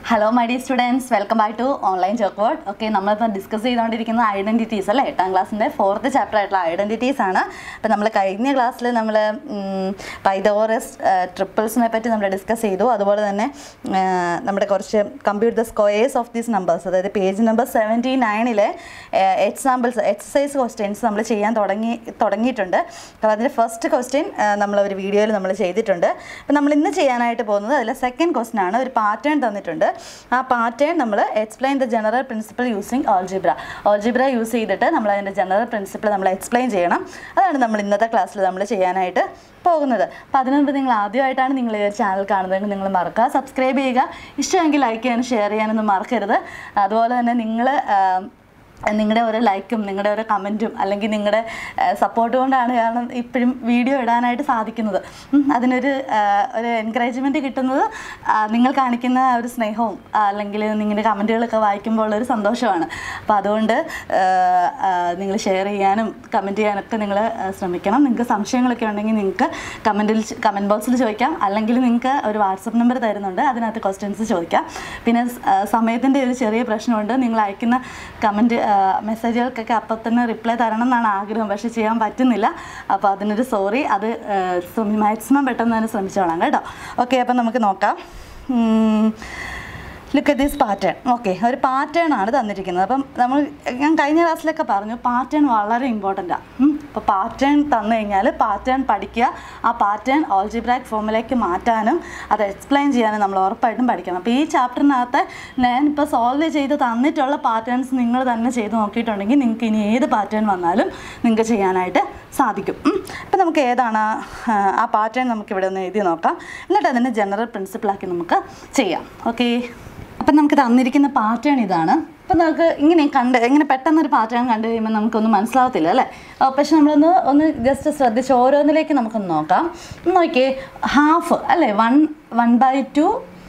hello my dear students welcome back to online joke word okay നമ്മളിപ്പോൾ discuss ചെയ്തുകൊണ്ടിരിക്കുന്ന identities അല്ലേ എട്ടാം ക്ലാസ്സിൻ്റെ ഫോർത്ത് ചാപ്റ്റർ ആയിട്ടുള്ള ഐഡൻറ്റിറ്റീസ് ആണ് അപ്പോൾ നമ്മൾ കഴിഞ്ഞ ക്ലാസ്സിൽ നമ്മൾ പൈതോറസ് ട്രിപ്പിൾസിനെ പറ്റി നമ്മൾ ഡിസ്കസ് ചെയ്തു അതുപോലെ തന്നെ ആ, നമ്മുടെ കുറച്ച് computer the squares of these numbers അതായത് പേജ് നമ്പർ സെവൻറ്റി നയനിലെ എക്സാമ്പിൾസ് എക്സസൈസ് ക്വസ്റ്റ്യൻസ് നമ്മൾ ചെയ്യാൻ തുടങ്ങി തുടങ്ങിയിട്ടുണ്ട് അപ്പോൾ അതിൻ്റെ ഫസ്റ്റ് ക്വസ്റ്റ്യൻ നമ്മൾ ഒരു വീഡിയോയിൽ നമ്മൾ ചെയ്തിട്ടുണ്ട് അപ്പോൾ നമ്മൾ ഇന്ന് ചെയ്യാനായിട്ട് പോകുന്നത് അതിലെ സെക്കൻഡ് ക്വസ്റ്റ്യൻ ആണ് ഒരു പാറ്റേൺ തന്നിട്ടുണ്ട് ആ പാറ്റേൺ നമ്മൾ explain the general principle using algebra algebra use ചെയ്തിട്ട് നമ്മൾ അതിൻ്റെ ജനറൽ പ്രിൻസിപ്പിൾ നമ്മൾ എക്സ്പ്ലെയിൻ ചെയ്യണം അതാണ് നമ്മൾ ഇന്നത്തെ ക്ലാസ്സിൽ നമ്മൾ ചെയ്യാനായിട്ട് പോകുന്നത് അപ്പോൾ അതിനു മുമ്പ് നിങ്ങൾ ആദ്യമായിട്ടാണ് നിങ്ങൾ ഈ ഒരു ചാനൽ കാണുന്നതെങ്കിൽ നിങ്ങൾ മറക്കുക സബ്സ്ക്രൈബ് ചെയ്യുക ഇഷ്ടമെങ്കിൽ ലൈക്ക് ചെയ്യാനും ഷെയർ ചെയ്യാനൊന്നും മറക്കരുത് അതുപോലെ തന്നെ നിങ്ങൾ നിങ്ങളുടെ ഓരോ ലൈക്കും നിങ്ങളുടെ ഓരോ കമൻറ്റും അല്ലെങ്കിൽ നിങ്ങളുടെ സപ്പോർട്ട് കൊണ്ടാണ് കാരണം ഇപ്പോഴും വീഡിയോ ഇടാനായിട്ട് സാധിക്കുന്നത് ഉം, അതിനൊരു ആ, ഒരു എൻകറേജ്മെൻറ്റ് കിട്ടുന്നത് ആ, നിങ്ങൾ കാണിക്കുന്ന ആ ഒരു സ്നേഹവും ആ, അല്ലെങ്കിൽ നിങ്ങളുടെ കമൻറ്റുകളൊക്കെ വായിക്കുമ്പോൾ ഉള്ളൊരു സന്തോഷമാണ് അപ്പോൾ അതുകൊണ്ട് നിങ്ങൾ ഷെയർ ചെയ്യാനും കമൻറ്റ് ചെയ്യാനൊക്കെ നിങ്ങൾ ശ്രമിക്കണം നിങ്ങൾക്ക് സംശയങ്ങളൊക്കെ ഉണ്ടെങ്കിൽ നിങ്ങൾക്ക് കമൻറ്റിൽ കമൻറ്റ് ബോക്സിൽ ചോദിക്കാം അല്ലെങ്കിൽ നിങ്ങൾക്ക് ഒരു വാട്സപ്പ് നമ്പർ തരുന്നുണ്ട് അതിനകത്ത് ക്വസ്റ്റ്യൻസ് ചോദിക്കാം പിന്നെ സമയത്തിൻ്റെ ഒരു ചെറിയ പ്രശ്നമുണ്ട് നിങ്ങൾ അയക്കുന്ന കമൻറ്റ് മെസ്സേജുകൾക്കൊക്കെ അപ്പം തന്നെ റിപ്ലൈ തരണം എന്നാണ് ആഗ്രഹം പക്ഷേ ചെയ്യാൻ പറ്റുന്നില്ല അപ്പോൾ അതിനൊരു സോറി അത് മാക്സിമം പെട്ടെന്ന് തന്നെ ശ്രമിച്ചോളാം കേട്ടോ ഓക്കെ അപ്പം നമുക്ക് നോക്കാം look at this pattern okay ഒരു പാറ്റേൺ ആണ് തന്നിരിക്കുന്നത് അപ്പം നമ്മൾ ഞാൻ കഴിഞ്ഞ ക്ലാസ്സിലൊക്കെ പറഞ്ഞു പാറ്റേൺ വളരെ ഇമ്പോർട്ടൻ്റ് ആണ് അപ്പോൾ പാറ്റേൺ തന്നു കഴിഞ്ഞാൽ പാറ്റേൺ പഠിക്കുക ആ പാറ്റേൺ ഓൾജിബ്രാക് ഫോമിലേക്ക് മാറ്റാനും അത് എക്സ്പ്ലെയിൻ ചെയ്യാനും നമ്മൾ ഉറപ്പായിട്ടും പഠിക്കണം അപ്പോൾ ഈ ചാപ്റ്ററിനകത്ത് ഞാനിപ്പോൾ സോൾവ് ചെയ്ത് തന്നിട്ടുള്ള പാറ്റേൺസ് നിങ്ങൾ തന്നെ ചെയ്ത് നോക്കിയിട്ടുണ്ടെങ്കിൽ നിങ്ങൾക്ക് ഇനി ഏത് പാറ്റേൺ വന്നാലും നിങ്ങൾക്ക് ചെയ്യാനായിട്ട് സാധിക്കും അപ്പം നമുക്ക് ഏതാണ് ആ, ആ പാറ്റേൺ നമുക്ക് ഇവിടെ ഒന്ന് എഴുതി നോക്കാം എന്നിട്ട് അതിൻ്റെ ജനറൽ പ്രിൻസിപ്പിളാക്കി നമുക്ക് ചെയ്യാം ഓക്കെ അപ്പം നമുക്ക് തന്നിരിക്കുന്ന പാറ്റേൺ ഇതാണ് അപ്പം നമുക്ക് ഇങ്ങനെ കണ്ട് ഇങ്ങനെ പെട്ടെന്നൊരു പാറ്റേൺ കണ്ടു കഴിയുമ്പോൾ നമുക്കൊന്നും മനസ്സിലാവത്തില്ല അല്ലേ ആ, പക്ഷെ നമ്മളൊന്ന് ഒന്ന് ജസ്റ്റ് ശ്രദ്ധിച്ച് ഓരോന്നിലേക്ക് നമുക്കൊന്ന് നോക്കാം ഒന്ന് നോക്കിയേ ഹാഫ് അല്ലേ one one by two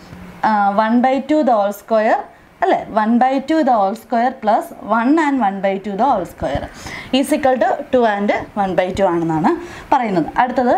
one by two the whole square അല്ലേ one by two the whole square plus one and one by two the whole square is equal to two and one by two ആണെന്നാണ് പറയുന്നത് അടുത്തത്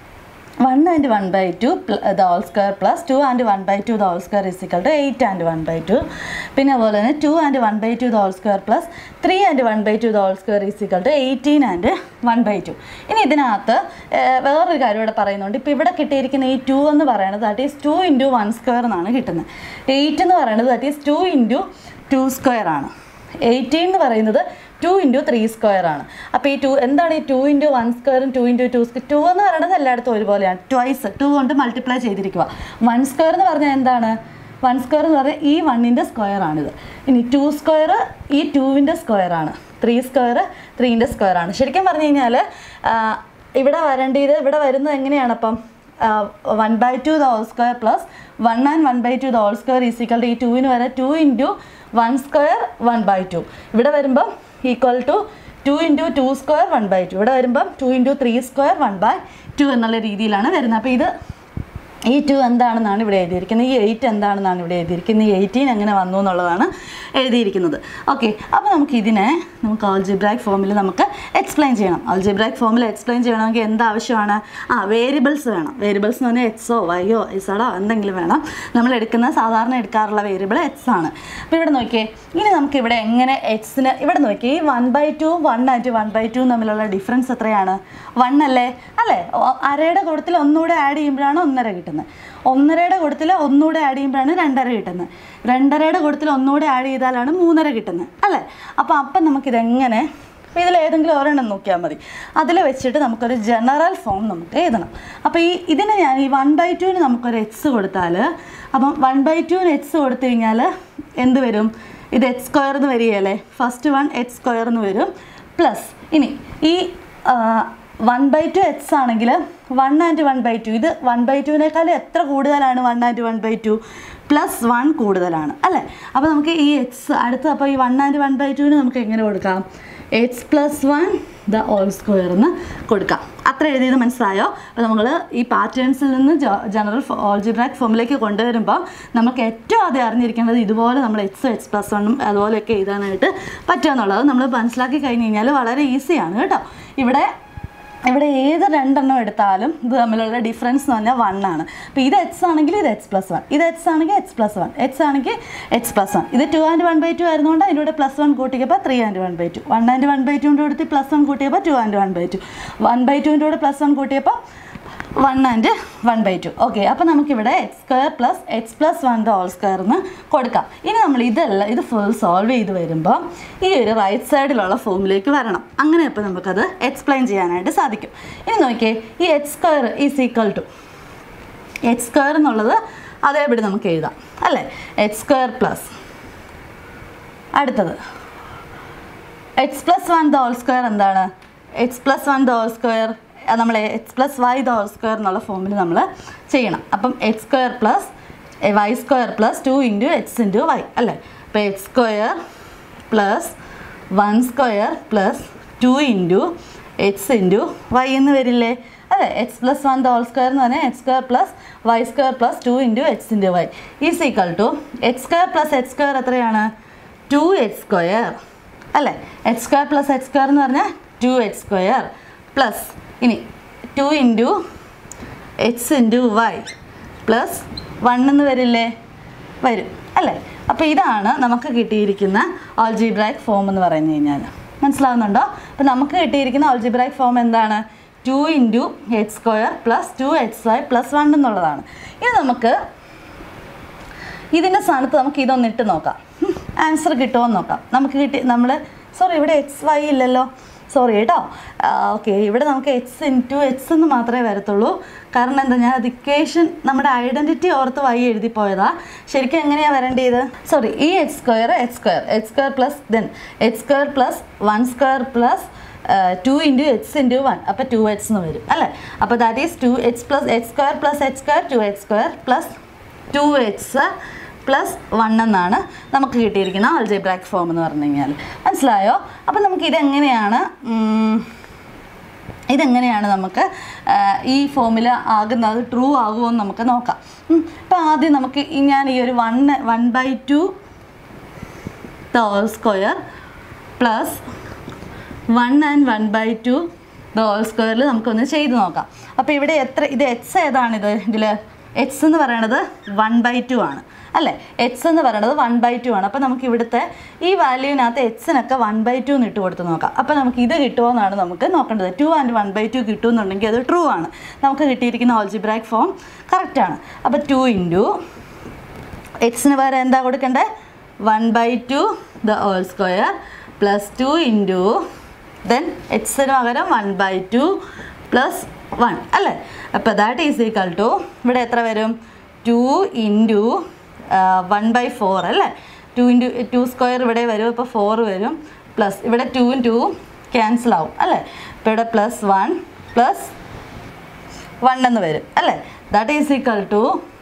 one and one by two the whole square plus two and one by two the whole square is equal to eight and one by two പിന്നെ അതുപോലെ തന്നെ two and one by two the whole square plus three and one by two the whole square is equal to eighteen and one by two ഇനി ഇതിനകത്ത് ഏർ, വേറൊരു കാര്യം ഇവിടെ പറയുന്നുണ്ട് ഇപ്പോൾ ഇവിടെ കിട്ടിയിരിക്കുന്ന ഈ ടു എന്ന് പറയുന്നത് that is two into one square എന്നാണ് കിട്ടുന്നത് എയ്റ്റ് എന്ന് പറയുന്നത് that is two into two square ആണ് എയ്റ്റീൻ എന്ന് പറയുന്നത് ടു ഇൻറ്റു ത്രീ സ്ക്വയർ ആണ് അപ്പോൾ ഈ ടു എന്താണ് ഈ ടു ഇൻറ്റു വൺ സ്ക്വയറും two into two square two എന്ന് പറയുന്നത് എല്ലായിടത്തും ഒരുപോലെയാണ് ട്വൈസ് ടു കൊണ്ട് മൾട്ടിപ്ലൈ ചെയ്തിരിക്കുക വൺ സ്ക്വയർ എന്ന് പറഞ്ഞാൽ എന്താണ് വൺ സ്ക്വയർ എന്ന് പറഞ്ഞാൽ ഈ വണ്ണിൻ്റെ സ്ക്വയർ ആണിത് ഇനി ടു സ്ക്വയർ ഈ ടുവിൻ്റെ സ്ക്വയർ ആണ് ത്രീ സ്ക്വയർ ത്രീൻ്റെ സ്ക്വയർ ആണ് ശരിക്കും പറഞ്ഞു കഴിഞ്ഞാൽ ഇവിടെ വരേണ്ടത് ഇവിടെ വരുന്നത് എങ്ങനെയാണ് അപ്പം one by two the whole square plus one and one by two the whole square is equal to ഈ ടുവിന് വരെ two into one square one by two ഇവിടെ വരുമ്പം equal to two into two square one by two ഇവിടെ വരുമ്പം two into three square one by two എന്നുള്ള രീതിയിലാണ് വരുന്നത് അപ്പോൾ ഇത് ഈ ടു എന്താണെന്നാണ് ഇവിടെ എഴുതിയിരിക്കുന്നത് ഈ എയ്റ്റ് എന്താണെന്നാണ് ഇവിടെ എഴുതിയിരിക്കുന്നത് ഈ എയ്റ്റീൻ എങ്ങനെ വന്നു എന്നുള്ളതാണ് എഴുതിയിരിക്കുന്നത് ഓക്കെ അപ്പോൾ നമുക്ക് ഇതിനെ നമുക്ക് ആൾജിബ്രാക് ഫോമിൽ നമുക്ക് എക്സ്പ്ലെയിൻ ചെയ്യണം ആൾജിബ്രാക് ഫോമിൽ എക്സ്പ്ലെയിൻ ചെയ്യണമെങ്കിൽ എന്ത് ആവശ്യമാണ് ആ വേരിയബിൾസ് വേണം വേരിയബിൾസ് എന്ന് പറഞ്ഞാൽ എക്സോ വൈയോ ഇസഡോ എന്തെങ്കിലും വേണം നമ്മൾ എടുക്കുന്ന സാധാരണ എടുക്കാറുള്ള വേരിയബിൾ എക്സ് ആണ് അപ്പോൾ ഇവിടെ നോക്കിയേ ഇനി നമുക്ക് ഇവിടെ എങ്ങനെ എക്സിന് ഇവിടെ നോക്കിയേ ഈ one by two one and one by two തമ്മിലുള്ള ഡിഫറൻസ് എത്രയാണ് വൺ അല്ലേ അല്ലേ ഒ- അരയുടെ കൂട്ടത്തിൽ ഒന്നുകൂടെ ആഡ് ചെയ്യുമ്പോഴാണ് ഒന്നര കിട്ടുന്നത് ഒന്നരയുടെ കൂട്ടത്തിൽ ഒന്നുകൂടെ ആഡ് ചെയ്യുമ്പോഴാണ് രണ്ടര കിട്ടുന്നത് രണ്ടരയുടെ കൂട്ടത്തിൽ ഒന്നുകൂടെ ആഡ് ചെയ്താലാണ് മൂന്നര കിട്ടുന്നത് അല്ലേ അപ്പോൾ അപ്പം നമുക്കിതെങ്ങനെ അപ്പോൾ ഇതിൽ ഏതെങ്കിലും ഒരെണ്ണം നോക്കിയാൽ മതി അതിൽ വെച്ചിട്ട് നമുക്കൊരു ജനറൽ ഫോം നമുക്ക് എഴുതണം അപ്പോൾ ഈ ഇതിന് ഞാൻ ഈ വൺ ബൈ ടുവിന് നമുക്കൊരു എക്സ് കൊടുത്താൽ അപ്പം വൺ ബൈ ടുവിന് എക്സ് കൊടുത്തു കഴിഞ്ഞാൽ എന്ത് വരും ഇത് എക്സ് സ്ക്വയർ എന്ന് വരികയല്ലേ ഫസ്റ്റ് വൺ എക്സ് സ്ക്വയർ എന്ന് വരും പ്ലസ് ഇനി ഈ വൺ ബൈ ടു എക്സ് ആണെങ്കിൽ one and one by two ഇത് വൺ ബൈ ടുവിനേക്കാൾ എത്ര കൂടുതലാണ് one and one by two plus one കൂടുതലാണ് അല്ലേ അപ്പോൾ നമുക്ക് ഈ എക്സ് അടുത്ത് അപ്പോൾ ഈ വൺ ആൻഡ് വൺ ബൈ ടുവിന് നമുക്ക് എങ്ങനെ കൊടുക്കാം x plus one the whole square എന്ന് കൊടുക്കാം അത്ര എഴുതിയത് മനസ്സിലായോ അപ്പോൾ നമ്മൾ ഈ പാറ്റേൺസിൽ നിന്ന് ജനറൽ ഓൾജിബ്രാക് ഫോമിലേക്ക് കൊണ്ടുവരുമ്പോൾ നമുക്ക് ഏറ്റവും ആദ്യം അറിഞ്ഞിരിക്കേണ്ടത് ഇതുപോലെ നമ്മൾ എക്സ് എക്സ് പ്ലസ് വണ്ണും അതുപോലെയൊക്കെ എഴുതാനായിട്ട് പറ്റുക എന്നുള്ളത് നമ്മൾ മനസ്സിലാക്കി കഴിഞ്ഞ് കഴിഞ്ഞാൽ വളരെ ഈസിയാണ് കേട്ടോ ഇവിടെ ഇവിടെ ഏത് രണ്ടെണ്ണം എടുത്താലും ഇത് തമ്മിലുള്ള ഡിഫറൻസ് എന്ന് പറഞ്ഞാൽ വൺ ആണ് അപ്പോൾ ഇത് എക്സ് ആണെങ്കിൽ ഇത് എക്സ് പ്ലസ് വൺ ഇത് എക്സ് ആണെങ്കിൽ എക്സ് പ്ലസ് വൺ എക്സ് ആണെങ്കിൽ എക്സ് പ്ലസ് വൺ ഇത് two and one by two ആയിരുന്നുകൊണ്ട് അതിൻ്റെ കൂടെ പ്ലസ് വൺ കൂട്ടിയപ്പോൾ three and one by two one and one by ടുവിൻ്റെ കൂടെ പ്ലസ് വൺ കൂട്ടിയപ്പോൾ two and one by two one by ടുവിൻ്റെ കൂടെ പ്ലസ് വൺ കൂട്ടിയപ്പോൾ one and one by two okay അപ്പോൾ നമുക്കിവിടെ x square plus x plus one the whole square എന്ന് കൊടുക്കാം ഇനി നമ്മൾ ഇതെല്ലാം ഇത് ഫുൾ സോൾവ് ചെയ്ത് വരുമ്പോൾ ഈ ഒരു റൈറ്റ് സൈഡിലുള്ള ഫോമിലേക്ക് വരണം അങ്ങനെ അപ്പോൾ നമുക്കത് എക്സ്പ്ലെയിൻ ചെയ്യാനായിട്ട് സാധിക്കും ഇനി നോക്കിയേ ഈ x square is equal to x square എന്നുള്ളത് അതേപടി നമുക്ക് എഴുതാം അല്ലേ എക്സ് സ്ക്വയർ പ്ലസ് അടുത്തത് x plus one the whole square എന്താണ് x plus one the whole square നമ്മൾ x plus y the whole square എന്നുള്ള ഫോമിൽ നമ്മൾ ചെയ്യണം അപ്പം x square plus y square plus two into x into y അല്ലേ അപ്പോൾ x square plus one square plus two into x into y എന്ന് വരില്ലേ അതെ x plus one the whole square എന്ന് പറഞ്ഞാൽ x square plus y square plus two into x into y is equal to x square plus x square എത്രയാണ് two x square അല്ലേ x square plus x square എന്ന് പറഞ്ഞാൽ two x square plus ഇനി two into x into y plus one എന്ന് വരില്ലേ വരും അല്ലേ അപ്പോൾ ഇതാണ് നമുക്ക് കിട്ടിയിരിക്കുന്ന ഓൾജിബ്രാക് ഫോം എന്ന് പറഞ്ഞു കഴിഞ്ഞാൽ മനസ്സിലാവുന്നുണ്ടോ അപ്പോൾ നമുക്ക് കിട്ടിയിരിക്കുന്ന ഓൾജിബ്രാക് ഫോം എന്താണ് two into x square plus two x y plus one എന്നുള്ളതാണ് ഇനി നമുക്ക് ഇതിൻ്റെ സ്ഥാനത്ത് നമുക്ക് ഇതൊന്ന് ഇട്ട് നോക്കാം ആൻസർ കിട്ടുമോ എന്ന് നോക്കാം നമുക്ക് കിട്ടി നമ്മൾ സോറി ഇവിടെ എക്സ് വൈ ഇല്ലല്ലോ സോറി കേട്ടോ ഓക്കെ ഇവിടെ നമുക്ക് എക്സ് ഇൻറ്റു എക്സ് എന്ന് മാത്രമേ വരത്തുള്ളൂ കാരണം എന്താ ഞാൻ അത് ഇക്വേഷൻ നമ്മുടെ ഐഡൻറ്റിറ്റി ഓർത്ത് വൈ എഴുതി പോയതാ ശരിക്കും എങ്ങനെയാണ് വരേണ്ടത് സോറി ഈ x square x square x square plus then x square plus one square plus two into x into one അപ്പോൾ ടു എക്സ് എന്ന് വരും അല്ലേ അപ്പോൾ that is two x plus x square plus x square two x square plus two x plus one എന്നാണ് നമുക്ക് കിട്ടിയിരിക്കുന്ന അൾജബ്രാക് form എന്ന് പറഞ്ഞു കഴിഞ്ഞാൽ മനസ്സിലായോ അപ്പം നമുക്ക് ഇതെങ്ങനെയാണ് ഉം, ഇതെങ്ങനെയാണ് നമുക്ക് ആ, ഈ ഫോമിൽ ആകുന്നത് ട്രൂ ആകുമോ എന്ന് നമുക്ക് നോക്കാം അപ്പോൾ ആദ്യം നമുക്ക് ഈ ഞാൻ ഈ ഒരു one one by two the whole square plus one and one by two the ഹോൾ സ്ക്വയറിൽ നമുക്കൊന്ന് ചെയ്ത് നോക്കാം അപ്പോൾ ഇവിടെ എത്ര ഇത് എക്സ് ഏതാണിത് ഇതിൽ എക്സ് എന്ന് പറയണത് വൺ ബൈ ടു ആണ് അല്ലേ എക്സ് എന്ന് പറയണത് വൺ ബൈ ടു ആണ് അപ്പോൾ നമുക്ക് ഇവിടുത്തെ ഈ വാല്യൂവിനകത്ത് എക്സിനൊക്കെ വൺ ബൈ ടു എന്ന് ഇട്ട് കൊടുത്ത് നോക്കാം അപ്പോൾ നമുക്ക് ഇത് കിട്ടുമോ എന്നാണ് നമുക്ക് നോക്കേണ്ടത് two and one by two കിട്ടുമെന്നുണ്ടെങ്കിൽ അത് ട്രൂ ആണ് നമുക്ക് കിട്ടിയിരിക്കുന്ന ഓൾജിബ്രാക് ഫോം കറക്റ്റാണ് അപ്പോൾ ടു ഇൻറ്റു എക്സിന് പകരം എന്താ കൊടുക്കണ്ടേ one by two the whole square plus two into then എക്സിന് പകരം one by two plus one അല്ലേ അപ്പോൾ ദാറ്റ് ഈസ് ഈക്വൽ ടു ഇവിടെ എത്ര വരും two into one by four അല്ലേ ടു ഇൻറ്റു ടു സ്ക്വയർ ഇവിടെ വരും അപ്പോൾ ഫോർ വരും പ്ലസ് ഇവിടെ ടൂവും ടൂവും ക്യാൻസൽ ആവും അല്ലേ അപ്പോൾ ഇവിടെ പ്ലസ് വൺ പ്ലസ് വൺ എന്ന് വരും അല്ലേ ദാറ്റ് ഈസ് ഈക്വൽ ടു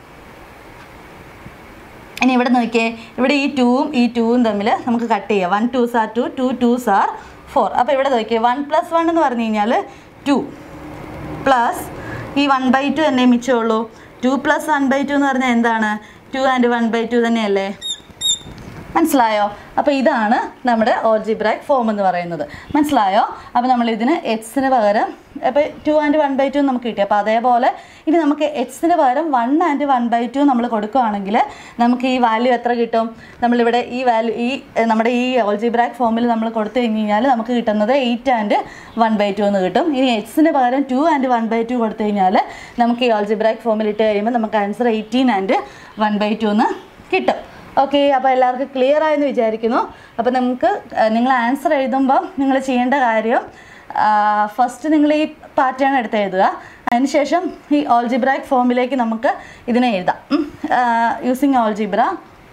ഇനി ഇവിടെ നോക്കിയേ ഇവിടെ ഈ ടൂവും ഈ ടൂവും തമ്മിൽ നമുക്ക് കട്ട് ചെയ്യാം one two sir two two two sir four അപ്പോൾ ഇവിടെ നോക്കിയേ വൺ പ്ലസ് വൺ എന്ന് പറഞ്ഞു കഴിഞ്ഞാൽ ടു പ്ലസ് ഈ വൺ ബൈ ടു തന്നെ മിച്ചമുള്ളൂ two plus one by two എന്ന് പറഞ്ഞാൽ എന്താണ് two and one by two തന്നെയല്ലേ മനസ്സിലായോ അപ്പോൾ ഇതാണ് നമ്മുടെ ഓൾജിബ്രാക് ഫോം എന്ന് പറയുന്നത് മനസ്സിലായോ അപ്പോൾ നമ്മൾ ഇതിന് എക്സിന് പകരം അപ്പോൾ two and one by two നമുക്ക് കിട്ടി അപ്പോൾ അതേപോലെ ഇനി നമുക്ക് എക്സിന് പകരം one and one by two നമ്മൾ കൊടുക്കുകയാണെങ്കിൽ നമുക്ക് ഈ വാല്യൂ എത്ര കിട്ടും നമ്മളിവിടെ ഈ വാല്യൂ ഈ എഹ്, നമ്മുടെ ഈ ഓൾജിബ്രാക് ഫോമിൽ നമ്മൾ കൊടുത്തു കഴിഞ്ഞ് കഴിഞ്ഞാൽ നമുക്ക് കിട്ടുന്നത് eight and one by two എന്ന് കിട്ടും ഇനി എക്സിന് പകരം two and one by two കൊടുത്തു കഴിഞ്ഞാൽ നമുക്ക് ഈ ഓൾജിബ്രാക് ഫോമിൽ ഇട്ട് കഴിയുമ്പോൾ നമുക്ക് answer eighteen and one by two എന്ന് കിട്ടും ഓക്കെ അപ്പോൾ എല്ലാവർക്കും ക്ലിയർ ആയെന്ന് വിചാരിക്കുന്നു അപ്പോൾ നമുക്ക് നിങ്ങൾ ആൻസർ എഴുതുമ്പോൾ നിങ്ങൾ ചെയ്യേണ്ട കാര്യം ഫസ്റ്റ് നിങ്ങൾ ഈ പാറ്റേൺ എടുത്ത് എഴുതുക അതിനുശേഷം ഈ ഓൾജിബ്രാക് ഫോമിലേക്ക് നമുക്ക് ഇതിനെ എഴുതാം using algebra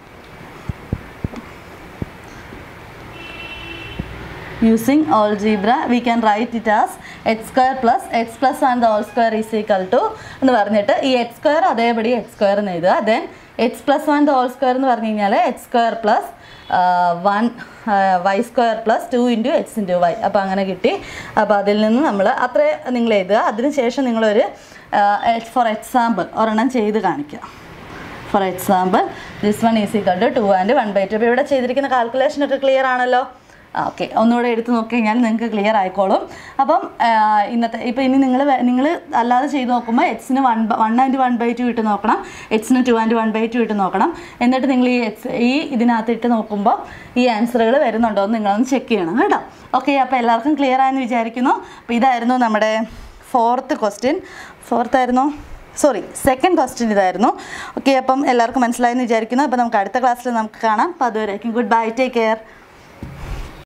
using algebra we can write it as x square plus x plus and the whole square is equal to എന്ന് പറഞ്ഞിട്ട് ഈ എക്സ് സ്ക്വയർ അതേപടി എക്സ് സ്ക്വയർ എന്ന് എഴുതുക then x plus one the whole square എന്ന് പറഞ്ഞു കഴിഞ്ഞാൽ x square plus one y square plus two into x into y അപ്പോൾ അങ്ങനെ കിട്ടി അപ്പോൾ അതിൽ നിന്ന് നമ്മൾ അത്രേ നിങ്ങൾ എഴുതുക അതിനുശേഷം നിങ്ങളൊരു ഫോർ എക്സാമ്പിൾ ഒരെണ്ണം ചെയ്ത് കാണിക്കുക for example this one is equal to two and one by two അപ്പോൾ ഇവിടെ ചെയ്തിരിക്കുന്ന കാൽക്കുലേഷൻ ഒക്കെ ക്ലിയർ ആണല്ലോ ഓക്കെ ഒന്നുകൂടെ എടുത്ത് നോക്കി കഴിഞ്ഞാൽ നിങ്ങൾക്ക് ക്ലിയർ ആയിക്കോളും അപ്പം ആ, ഇന്നത്തെ ഇപ്പം ഇനി നിങ്ങൾ നിങ്ങൾ അല്ലാതെ ചെയ്ത് നോക്കുമ്പോൾ എക്സിന് one one and one by two ഇട്ട് നോക്കണം എക്സിന് two and one by two ഇട്ട് നോക്കണം എന്നിട്ട് നിങ്ങൾ ഈ എക്സ് ഈ ഇതിനകത്ത് ഇട്ട് നോക്കുമ്പോൾ ഈ ആൻസറുകൾ വരുന്നുണ്ടോ എന്ന് നിങ്ങളൊന്ന് ചെക്ക് ചെയ്യണം കേട്ടോ ഓക്കെ അപ്പോൾ എല്ലാവർക്കും ക്ലിയർ ആയെന്ന് വിചാരിക്കുന്നു അപ്പോൾ ഇതായിരുന്നു നമ്മുടെ ഫോർത്ത് ക്വസ്റ്റ്യൻ ഫോർത്ത് ആയിരുന്നോ സോറി സെക്കൻഡ് ക്വസ്റ്റ്യൻ ഇതായിരുന്നു ഓക്കെ അപ്പം എല്ലാവർക്കും മനസ്സിലായെന്ന് വിചാരിക്കുന്നു അപ്പോൾ നമുക്ക് അടുത്ത ക്ലാസ്സിൽ നമുക്ക് കാണാം അപ്പോൾ അതുവരേക്കും ഗുഡ് ബൈ ടേക്ക് കെയർ